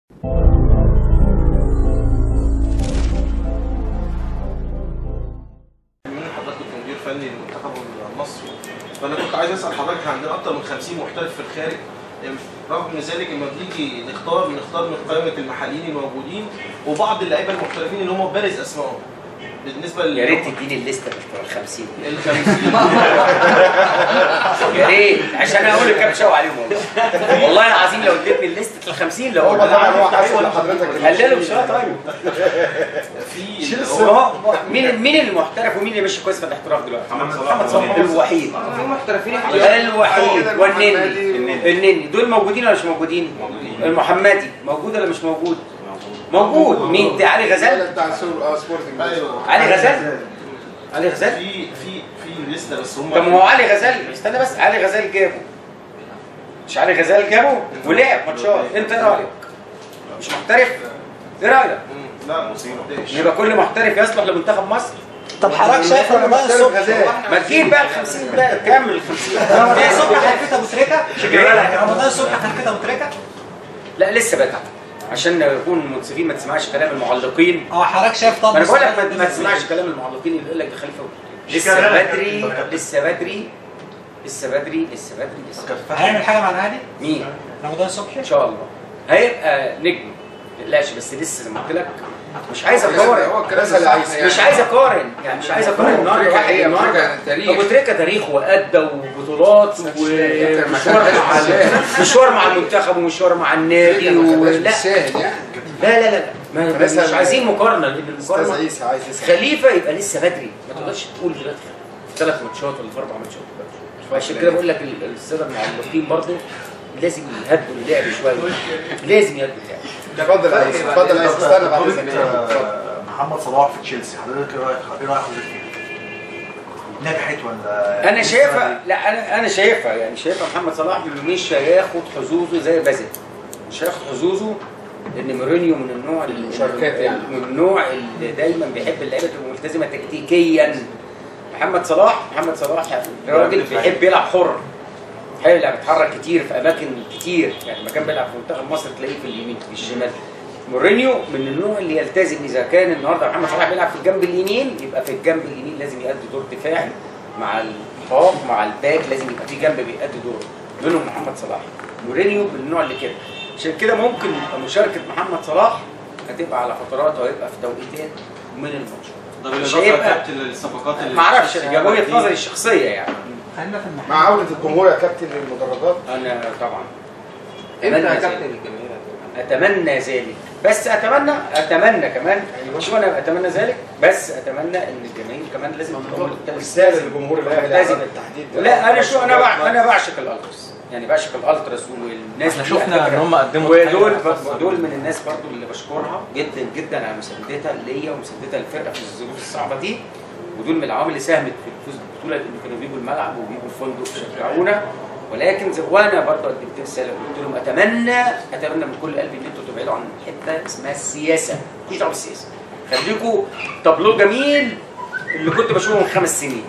من حضرتك كنت مدير فني للمنتخب المصري فانا كنت عايز اسال حضرتك إحنا عندنا اكتر من 50 محترف في الخارج رغم ذلك لما بنيجي نختار بنختار من قائمه المحليين الموجودين وبعض اللعيبه المحترفين اللي هم بارز اسمائهم بالنسبه يا ريت تديني الليسته بتوع ال 50 ال 50 يا ريت عشان اقول كام شو عليهم والله والله العظيم لو اديتني الليسته ال 50 لو هو طبعا هو حاسب لحضرتك قللوا بشويه طيب في شيل اللي هو هو مين مين المحترف ومين اللي ماشي كويس في الاحتراف دلوقتي؟ محمد صلاح الوحيد في محترفين الوحيد والنني النني. النني دول موجودين ولا مش موجودين؟ المحمدي موجود ولا مش موجود؟ موجود مين ده علي غزال؟ بتاع سور- اه سبورتنج ايوه علي غزال علي غزال في في في لسته بس هم طب ما هو علي غزال استنى بس علي غزال جابه مش علي غزال جابه ولعب ماتشات انت ايه رايك؟ مش محترف؟ ايه رايك؟ مم. لا مصيبه يبقى كل محترف يصلح لمنتخب مصر طب حضرتك شايف رمضان الصبح ما تجيب بقى ال 50 بقى كمل ال 50 رمضان الصبح حركتها ابو تريكه رمضان الصبح حركتها ابو تريكه لا لسه بدري عشان نكون منصفين ما تسمعش كلام المعلقين اه حضرتك شايف طب ما انا بقول لك ما- ما تسمعش كلام المعلقين اللي يقول لك ده خليفه لسه بدري لسه بدري لسه بدري لسه بدري لسه بدري هيعمل حاجه مع الاهلي مين؟ رمضان الصبح ان شاء الله هيبقى نجم ما تقلقش بس لسه زي ما قلت لك مش عايز اقارن هو الكلام اللي عايز مش عايز اقارن يعني مش عايز اقارن النهارده واحد هي النهارده أفريقيا تاريخ. ابو تريكه تاريخ وادى وبطولات ومشوار مع مشوار مع المنتخب ومشوار مع النادي ولا بالساهل يعني لا لا لا ما ما- مش مثلا- عايزين مقارنه لان استاذ المقارنه عيسى عايز يسال خليفه يبقى لسه بدري ما تقدرش تقول دلوقتي في ثلاث ماتشات ولا في اربع ماتشات عشان كده بقول لك ال- الساده المعلقين برضه لازم يهدوا اللعب شويه لازم يهدوا اللعب اتفضل يا عيسى اتفضل يا عيسى استنى بعد اذنك آه، محمد صلاح في تشيلسي حضرتك ايه رايك ايه رايك حضرتك فيه؟ نجحت ولا انا شايفها لا انا انا شايفها يعني شايفها محمد صلاح مش هياخد حظوظه زي بازل مش هياخد حظوظه لان مورينيو من النوع اللي- المشاركات يعني. من النوع اللي دايما بيحب اللعيبه تبقى ملتزمه تكتيكيا محمد صلاح محمد صلاح راجل بيحب يلعب حر حلو يلعب يتحرك كتير في اماكن كتير يعني لما كان بيلعب في منتخب مصر تلاقيه في اليمين في الشمال مورينيو من النوع اللي يلتزم اذا كان النهارده محمد صلاح بيلعب في الجنب اليمين يبقى في الجنب اليمين لازم يؤدي دور دفاعي مع الهاف مع الباك لازم يبقى في جنب بيأدي دوره منهم محمد صلاح مورينيو من النوع اللي كده عشان كده ممكن يبقى مشاركه محمد صلاح هتبقى على فترات او هيبقى في توقيتات من الماتشات طب مش الاضافه هيبقى بتاعت الصفقات اللي ما اعرفش الشخصية وجهه دي. نظري الشخصيه يعني خلينا في المحل مع عودة الجمهور يا كابتن للمدرجات انا طبعا امتى يا أتمنى كابتن ذلك. الجماهير اتمنى ذلك بس اتمنى اتمنى كمان شو انا اتمنى ذلك بس اتمنى ان الجماهير كمان لازم تبقى رسالة ملتزمه للجمهور الاهلي ملتزم. على التحديد ده. لا انا شو انا بع... انا بعشق الالتراس يعني بعشق الالتراس والناس احنا دي شفنا على فكرة. ان هم قدموا ودول تضحية خاصة. دول من الناس برضو اللي بشكرها جدا جدا على مساندتها ليا ومساندتها الفرقه في الظروف الصعبه دي ودول من العوامل اللي ساهمت في الفوز بالبطوله لان كانوا بيجوا الملعب وبيجوا الفندق وشجعونا ولكن زي وانا برضه قدمت رساله وقلت لهم اتمنى اتمنى من كل قلبي ان انتوا تبعدوا عن حته اسمها السياسه مفيش دعوه بالسياسه خليكوا تابلو جميل اللي كنت بشوفه من خمس سنين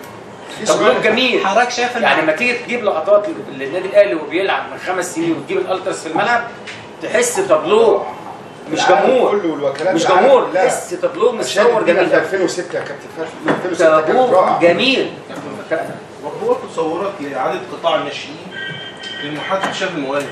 تابلو جميل حضرتك شايف ان يعني لما تيجي تجيب لقطات للنادي الاهلي وهو بيلعب من خمس سنين وتجيب الالتراس في الملعب تحس تابلو مش جمهور كله والوكالات مش العالم جمهور كلها. تحس تابلو عشان متصور الدنيا جميل في 2006 يا كابتن فتحي في 2006 كانت تابلو رائعة جميل وهو تصورك لاعاده قطاع الناشئين للمحادثه بشكل مواجه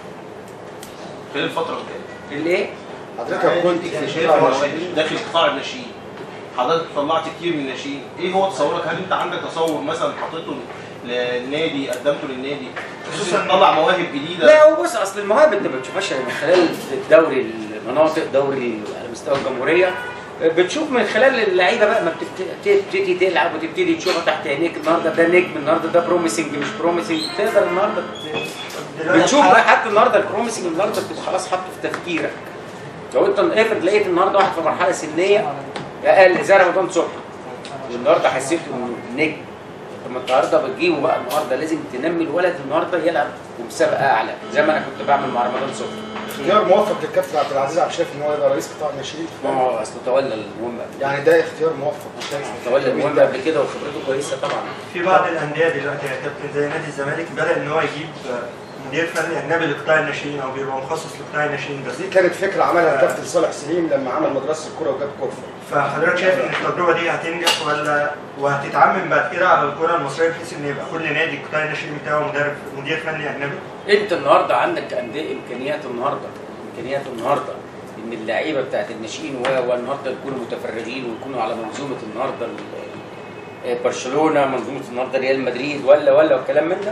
خلال الفتره الجايه الايه؟ حضرتك كنت انت في شايف قطاع المواهب الناشئين. داخل قطاع الناشئين حضرتك طلعت كتير من الناشئين ايه هو تصورك هل انت عندك تصور مثلا حطيته للنادي قدمته للنادي خصوصا تطلع مواهب جديده لا هو بص اصل المواهب انت ما بتشوفهاش من خلال الدوري المناطق دوري على مستوى الجمهوريه بتشوف من خلال اللعيبه بقى ما بتبت- تبتدي تلعب وتبتدي تشوفها تحت عينيك النهارده ده نجم النهارده ده بروميسنج مش بروميسنج تقدر النهارده ت- بتشوف بقى حتى النهارده البروميسنج النهارده بتبقى خلاص حاطه في تفكيرك لو انت افرض لقيت النهارده واحد في مرحله سنيه اقل زي رمضان صبحي والنهارده حسيت انه نجم طب ما النهارده بتجيبه بقى النهارده لازم تنمي الولد النهارده يلعب بمسابقه اعلى زي ما انا كنت بعمل مع رمضان صبحي اختيار موفق للكابتن عبد العزيز عبد الشافي ان هو يبقى رئيس قطاع الناشئين ما هو اصل تولى المهم قبل يعني ده اختيار موفق شايف تولى المهم قبل كده وخبرته كويسه طبعا في بعض الانديه دلوقتي يا كابتن زي نادي الزمالك بدا ان هو يجيب مدير فني اجنبي لقطاع الناشئين او بيبقى مخصص لقطاع الناشئين بس دي كانت فكره عملها الكابتن صالح سليم لما عمل مدرسه الكوره وجاب كورفه فحضرتك شايف ان التجربه دي هتنجح ولا وهتتعمم بعد كده على الكره المصريه بحيث ان يبقى كل نادي القطاع الناشئين بتاعه مدرب مدير فني اجنبي؟ انت النهارده عندك انديه امكانيات النهارده امكانيات النهارده ان اللعيبه بتاعت الناشئين و- والنهارده يكونوا متفرغين ويكونوا على منظومه النهارده ال- آه، برشلونه منظومه النهارده ريال مدريد ولا ولا والكلام من ده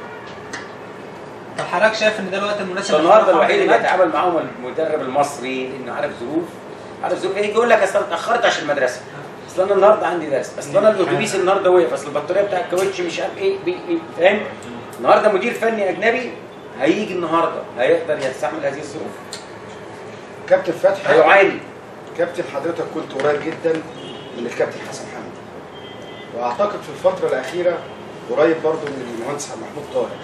طب حضرتك شايف ان ده الوقت المناسب النهارده للتوقع الوحيد اللي بالمجد؟ هيتعامل معاهم المدرب المصري لانه عارف ظروف عارف ظروف ايه يقول لك اصل أنا اتاخرت عشان المدرسه اصل انا النهارده عندي درس اصل انا الاتوبيس النهارده وقف اصل البطاريه بتاع الكاوتش مش عارف ايه بي- بي- فاهم النهارده مدير فني اجنبي هيجي النهارده هيقدر يستحمل هذه الظروف كابتن فتحي هيعاني كابتن حضرتك كنت قريب جدا من الكابتن حسن حمدي واعتقد في الفتره الاخيره قريب برضو من المهندس محمود طاهر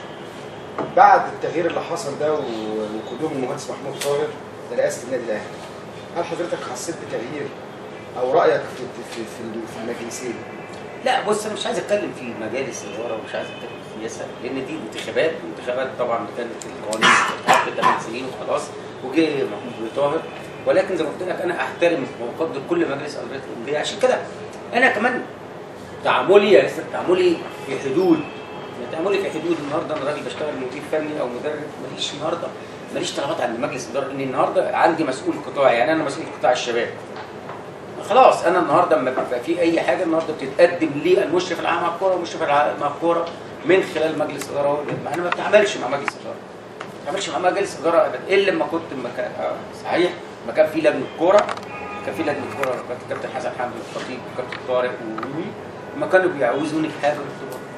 بعد التغيير اللي حصل ده و- وقدوم المهندس محمود طاهر لرئاسه النادي الاهلي هل حضرتك حسيت بتغيير او رايك في في في, في المجلسين لا بص انا مش عايز اتكلم في مجالس الاداره ومش عايز اتكلم في السياسه لان دي انتخابات الانتخابات طبعا كانت القوانين بتتحط 8 سنين وخلاص وجه محمود طاهر ولكن زي ما قلت لك انا احترم واقدر كل مجلس اداره الانديه عشان كده انا كمان تعاملي يا أستاذ، تعاملي في حدود يعني تعاملي في حدود النهارده انا راجل بشتغل مدير فني او مدرب ماليش النهارده ماليش طلبات عند مجلس الاداره لان النهارده عندي مسؤول قطاع يعني انا مسؤول قطاع الشباب خلاص انا النهارده لما بيبقى في اي حاجه النهارده بتتقدم لي المشرف العام على الكوره والمشرف العام على الكوره من خلال مجلس اداره هو اللي- انا ما بتعاملش مع مجلس اداره ما بتعاملش مع مجلس اداره ابدا الا لما كنت مكان آه، صحيح ما كان في لجنه كوره كان في لجنه كوره كابتن كابتن حسن حمدي والخطيب وكابتن طارق و ما كانوا بيعوزوني في حاجه قلت لهم.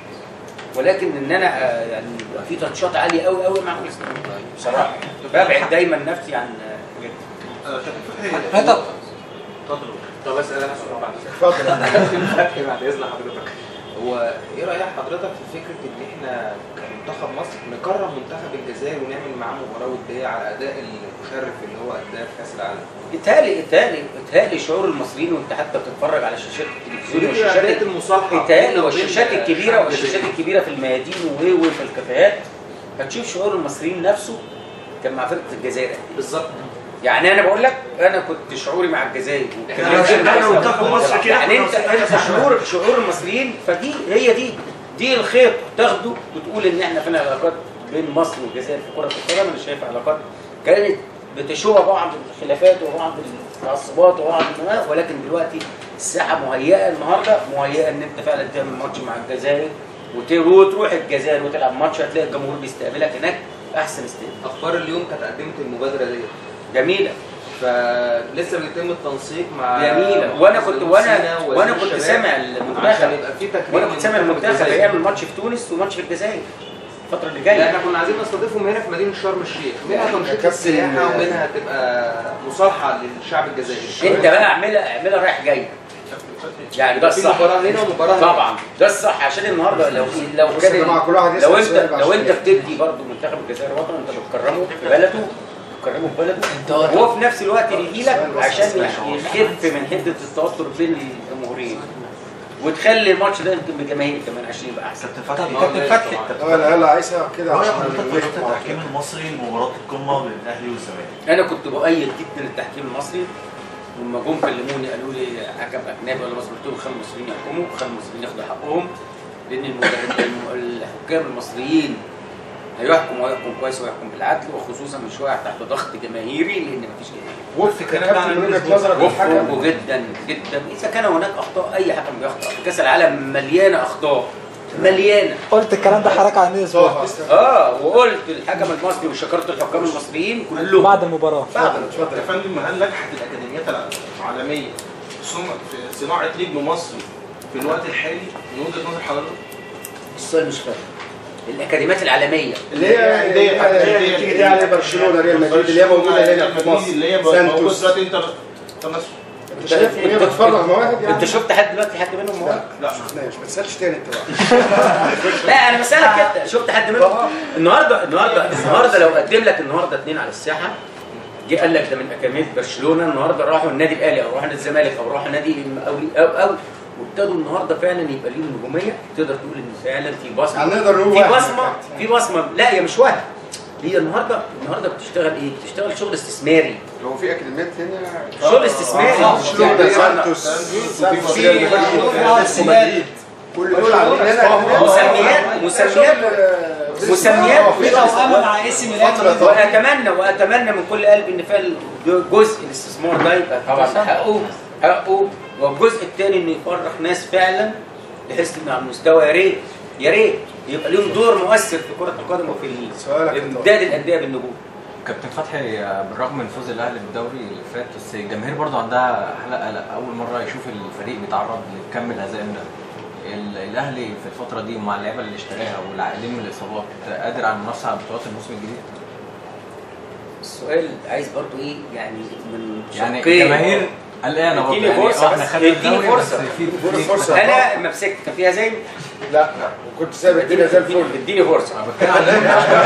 ولكن ان انا آه، يعني يبقى في تاتشات عاليه قوي قوي مع مجلس الاداره بصراحه ببعد دايما نفسي عن آه، غيري. آه، كابتن فتحي حضرتك اتفضل طب اسال انا سؤال بعد اتفضل فتحي بعد اذن حضرتك هو ايه راي حضرتك في فكره ان احنا كمنتخب مصر نكرم منتخب الجزائر ونعمل معاه مباراه وديه على اداء المشرف اللي هو اداه في كاس العالم اتهالي اتهالي اتهالي شعور المصريين وانت حتى بتتفرج على شاشات التلفزيون ودي والشاشات بدايه المصالحه اتهالي بيننا وبين والشاشات الكبيره الشعب والشاشات الجزائري. الكبيره في الميادين و- وفي الكافيهات هتشوف شعور المصريين نفسه كان مع فرقه الجزائر قد إيه. بالظبط يعني انا بقول لك انا كنت شعوري مع الجزائر إحنا لو شلنا منتخب مصر كده يعني كنا انت وصلنا انت شعور شعور المصريين فدي هي دي دي الخيط تاخده وتقول ان احنا فينا علاقات بين مصر والجزائر في كره القدم انا شايف علاقات كانت بتشوه بعض الخلافات وبعض التعصبات وبعض النواة، ولكن دلوقتي الساحه مهيئه النهارده مهيئه ان انت فعلا تعمل ماتش مع الجزائر وت- وتروح الجزائر وتلعب ماتش هتلاقي الجمهور بيستقبلك هناك احسن استقبال اخبار اليوم كانت قدمت المبادره ديت جميله فلسه بيتم التنسيق مع جميله وانا كنت وانا سينا ووزير وانا كنت الشباب سامع عشان المنتخب يبقى في تكريم وانا كنت سامع للمنتخب المنتخب الجزائري. هيعمل ماتش في تونس وماتش في الجزائر الفتره اللي لا جايه احنا كنا عايزين نستضيفهم هنا في مدينه شرم الشيخ منها تنشيط كابتن- السياحه ومنها تبقى مصالحه للشعب الجزائري انت بقى اعملها اعملها رايح جاي يعني ده في الصح مباراه هنا ومباراه هنا طبعا ده الصح عشان النهارده لو لو بص يا كان جماعه كل واحد يسال لو انت سؤال بقى لو عشان انت يعرف. بتدي برضه منتخب الجزائر وطن انت بتكرمه في بلده بتكرمه في بلده وهو في نفس الوقت يجي لك عشان يخف من حده التوتر بين الجمهورين وتخلي الماتش ده يمكن بجماهير كمان عشان يبقى احسن كابتن فتحي كابتن فتحي اه لا عايزها كده رأي عشان حضرتك في نوقف خطة مع التحكيم المصري لمباراة القمة بين الأهلي والزمالك انا كنت بؤيد جدا التحكيم المصري لما جم كلموني قالوا لي حكم اجنبي ولا مصري قلت لهم خلوا المصريين يحكموا خلوا المصريين ياخدوا حقهم لان المدرب الحكام المصريين هيحكم ويحكم كويس ويحكم بالعدل وخصوصا مش واقع تحت ضغط جماهيري لان مفيش جماهير وفق كابتن من وجهه نظرك الحكم وفقوا جدا جدا اذا كان هناك اخطاء اي حكم بيخطا كاس العالم مليانه اخطاء مليانه قلت الكلام ده حضرتك عن ايه اسبوع اه وقلت الحكم المصري وشكرت الحكام المصريين كلهم بعد المباراه بعد يا فندم هل نجحت الاكاديميات العالميه ثم في صناعه نجم مصري في الوقت الحالي من وجهه نظر حضرتك؟ السؤال مش فاهم الاكاديميات العالميه اللي هي اللي هي تيجي دي على برشلونه ريال مدريد اللي هي موجوده هنا في مصر اللي هي موجوده سانتوس دلوقتي انت طب بس- انت شايف ان هي بتفرغ مواهب يعني انت شفت حد دلوقتي حد منهم لا مواهب؟ لا شفناش ما تسالش تاني انت بقى لا انا بسالك كده شفت حد منهم النهارده النهارده النهارده لو قدم لك النهارده اثنين على الساحه جه قال لك ده من اكاديميه برشلونه النهارده راحوا النادي الاهلي او راحوا نادي الزمالك او راحوا نادي المقاولي او او وابتدوا النهارده فعلا يبقى ليهم نجوميه تقدر تقول ان فعلا في بصمه يعني نقدر نقول في وهم بصمه كابتن. في بصمه لا هي مش وهم هي النهارده النهارده بتشتغل ايه؟ بتشتغل شغل استثماري هو في اكاديميات هنا شغل استثماري شغل يعني سانتوس كل دول عاملين هنا مسميات مسميات مسميات في توأمة مع اسم ميلان فترة واتمنى واتمنى من كل قلبي ان فعلا جزء الاستثمار ده يبقى طبعا حقه حقه والجزء الثاني انه يفرح ناس فعلا بحيث ان على المستوى يا ريت يا ريت يبقى لهم دور مؤثر في كره القدم وفي سؤالك انت. امداد الانديه بالنجوم كابتن فتحي آه، بالرغم من فوز الاهلي بالدوري اللي فات بس الجماهير برضو عندها حلقه قلق اول مره يشوف الفريق بيتعرض لكم الهزائم ده ال- الاهلي في الفتره دي ومع اللعيبه اللي اشتراها والعائدين من الاصابات قادر على المنافسه على بطولات الموسم الجديد السؤال عايز برضو ايه يعني من يعني شقين. الجماهير قلقانه برضه اديني يعني فرصة اه احنا بس، خدنا اديني الدوري بس فرصة. في فرصة. في فرصة. انا لما مسكت كان فيها زي لا وكنت سايب الدنيا زي الفل اديني فرصه انا بتكلم عن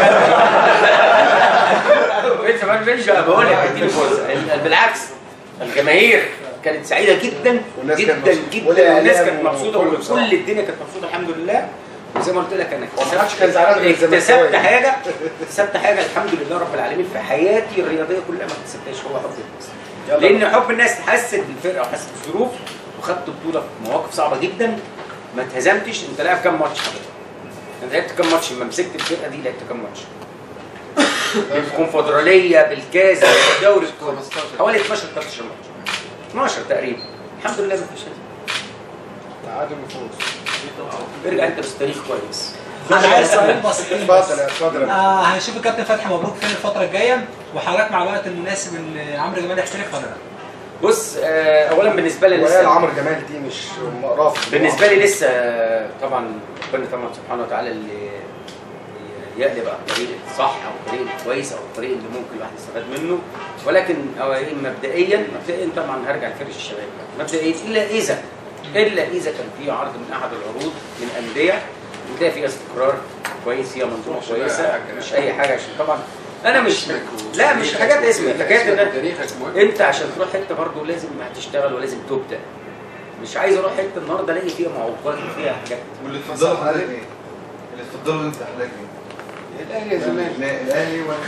انت ما فيش بقول لك اديني فرصه ال- بالعكس الجماهير كانت سعيده جدا والناس جدا كانت مبسوطة. جدا والإعلام والناس كانت مبسوطه وكله بصراحة. وكل الدنيا كانت مبسوطه الحمد لله وزي ما قلت لك انا محدش كان زعلان غير اكتسبت الزملكاوية. اكتسبت حاجه اكتسبت حاجه الحمد لله رب العالمين في حياتي الرياضيه كلها ما اكتسبتهاش هو حب الناس لان حب الناس حست بالفرقه وحست بالظروف وخدت بطوله في مواقف صعبه جدا ما اتهزمتش انت لاعب كام ماتش حضرتك؟ انت لعبت كام ماتش لما مسكت الفرقه دي لعبت كام ماتش؟ بالكونفدراليه بالكاس بالدوري الكوري حوالي 12 13 ماتش 12 تقريبا الحمد لله ما فيش تعادل وفوز ارجع انت بس تاريخ كويس انا عايز سؤال بسيطين بس اتفضل يا اتفضل يا آه هنشوف الكابتن فتحي مبروك فين الفتره الجايه وحضرتك مع الوقت المناسب ان عمرو جمال يحترف ولا لا؟ بص آه، اولا بالنسبه لي وقال لسه عمرو جمال دي مش مقرف بالنسبه لي لسه آه، طبعا ربنا طبعا سبحانه وتعالى اللي يقلب على الطريق الصح او الطريق الكويس او الطريق اللي ممكن الواحد يستفاد منه ولكن أولا مبدئيا مبدئيا طبعا هرجع لفرش الشباب مبدئيا الا اذا الا اذا كان في عرض من احد العروض من انديه وده في استقرار كويس هي منظومه كويسه مش اي حاجه عشان طبعا انا مش لا مش حاجات اسمك حاجات ان تاريخك مهم انت عشان تروح حته برضه لازم هتشتغل ولازم تبدا مش عايز اروح حته النهارده الاقي فيها معوقات وفيها حاجات واللي تفضله حضرتك ايه؟ اللي تفضله انت حضرتك ايه؟ الاهلي يا زمان لا الاهلي ولا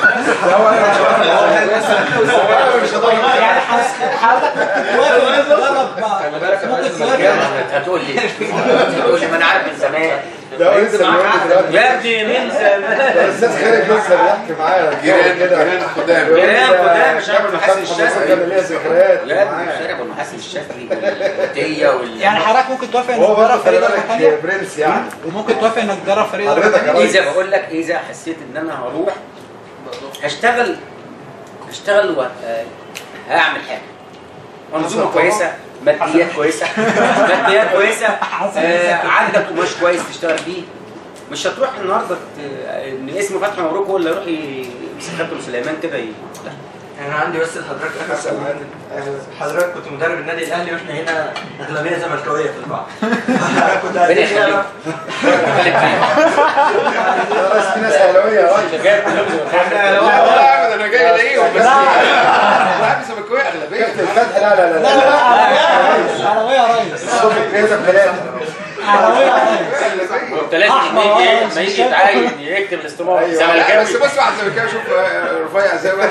مش هضيع يعني حضرتك توافق تجرب خلي بالك يا ممكن فندم توافق الجامعة هتقول لي هتقول لي ما انا عارف من زمان ده هو لسه دلوقتي دلوقتي يا ابني من زمان الاستاذ خالد لسه بيحكي معايا جيران جيران قدام جيران قدام مش عارف محاسن الشاذلي. كان ليا ذكريات يا ابني معاه. الشارع والمحاسن الشاذلي والتيه وال يعني حضرتك ممكن توافق انك هو تدرب برضه خلي فريق درجه بالك ثانيه برنس يعني وممكن توافق انك تدرب فريق درجه حضرتك يا ثانيه ريس اذا بقول لك اذا حسيت ان انا هروح هشتغل هشتغل وهعمل حاجه منظومه كويسه ماديات كويسه ماديات كويسه آه عندك قماش كويس تشتغل بيه مش هتروح النهارده ت- ان اسم فتحي مبروك هو اللي يروح يمسك كابتن سليمان كده ي... لا انا عندي بس لحضرتك اخر سؤال آه، حضرتك كنت مدرب النادي الاهلي واحنا هنا اغلبيه زملكاويه في القاعه كنت ربنا عايزين يخليك نعرف خليك يا ريس في ناس اهلاويه يا راجل احنا لو لا لا يا عم ده انا جاي الاقيهم بس لاعب زملكاويه اغلبيه كابتن فتحي لا لا لا لا لا لا عربيه يا ريس الصبح كده ثلاثه عربيه يا ريس انت لازم أحمر يجي وأبيض. ما يجي يتعين يكتب الاستمارة أيوة. لا زملكاوي بس بص واحد زملكاوي شوف آه، رفيع زي واحد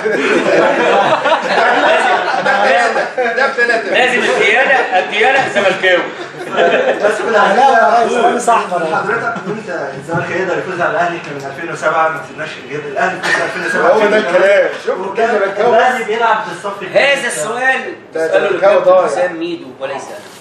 ده بثلاثه لازم الديانة الديانة زملكاوي بس في اهلاوي يا ريس لابس احمر حضرتك وانت الزمالك يقدر يفوز على الاهلي كان من 2007 ما كسبناش غير الاهلي فاز 2007 هو ده الكلام شوف وكان كده الاهلي بيلعب بالصف الثاني. هذا السؤال ده اسأله زملكاوي للكابتن ضايع. حسام ميدو وليس أنا